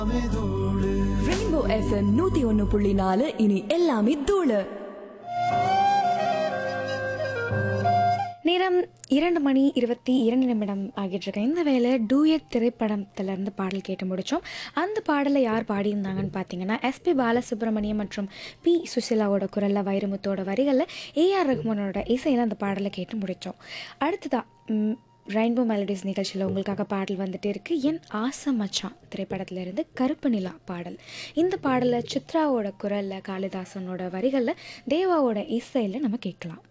rainbow FM நூத்தி ஒன்னு புள்ளி நாலு இனி எல்லாமே தூளு நேரம் இரண்டு மணி இருபத்தி இரண்டு நிமிடம் ஆகிட்டு இருக்கு இந்த வேலை டூயட் திரைப்படத்திலிருந்து பாடல் கேட்டு முடித்தோம் அந்த பாடலை யார் பாடியிருந்தாங்கன்னு பார்த்தீங்கன்னா எஸ்பி பாலசுப்ரமணியம் மற்றும் பி சுசிலாவோட குரலில் வைரமுத்தோட வரிகளில் ஏஆர் ரஹ்மானோட இசையில் அந்த பாடலை கேட்டு முடித்தோம் அடுத்ததா ம், ரெயின்போ மெலடிஸ் நிகழ்ச்சியில் உங்களுக்காக பாடல் வந்துட்டே இருக்கு என் ஆசை மச்சான் திரைப்படத்திலிருந்து கருப்பு நிலா பாடல் இந்த பாடலை சித்ராவோட குரலில் காளிதாசனோட வரிகளில் தேவாவோட இசையில் நம்ம கேட்கலாம்